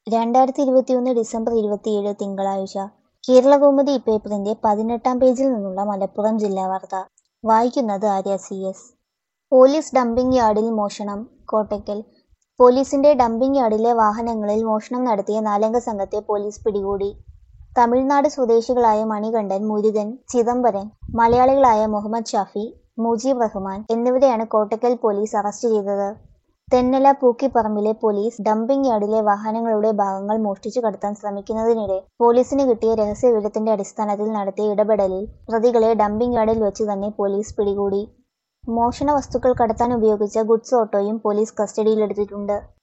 രണ്ടായിരത്തി ഇരുപത്തിയൊന്ന് ഡിസംബർ ഇരുപത്തിയേഴ് തിങ്കളാഴ്ച കേരളകൗമുദി പേപ്പറിന്റെ പതിനെട്ടാം പേജിൽ നിന്നുള്ള മലപ്പുറം ജില്ലാ വാർത്ത വായിക്കുന്നത് Arya C S police dumping യാർഡിൽ മോഷണം കോട്ടയ്ക്കൽ പോലീസിന്റെ ഡംപിംഗ് യാർഡിലെ വാഹനങ്ങളിൽ മോഷണം നടത്തിയ നാലംഗ സംഘത്തെ പോലീസ് പിടികൂടി തമിഴ്നാട് സ്വദേശികളായ മണികണ്ഠൻ മുരുകൻ ചിദംബരൻ മലയാളികളായ മുഹമ്മദ് ഷാഫി മുജീബ് റഹ്മാൻ എന്നിവരെയാണ് കോട്ടയ്ക്കൽ പോലീസ് അറസ്റ്റ് ചെയ്തത് തെന്നല പൂക്കിപ്പറമ്പിലെ പോലീസ് ഡംപിംഗ് യാർഡിലെ വാഹനങ്ങളുടെ ഭാഗങ്ങൾ മോഷ്ടിച്ചു കടത്താൻ ശ്രമിക്കുന്നതിനിടെ പോലീസിന് കിട്ടിയ രഹസ്യവിവരത്തിന്റെ അടിസ്ഥാനത്തിൽ നടത്തിയ ഇടപെടലിൽ പ്രതികളെ ഡംപിംഗ് യാർഡിൽ വെച്ച് തന്നെ പോലീസ് പിടികൂടി മോഷണ വസ്തുക്കൾ കടത്താൻ ഉപയോഗിച്ച ഗുഡ്സ് ഓട്ടോയും പോലീസ് കസ്റ്റഡിയിലെടുത്തിട്ടുണ്ട്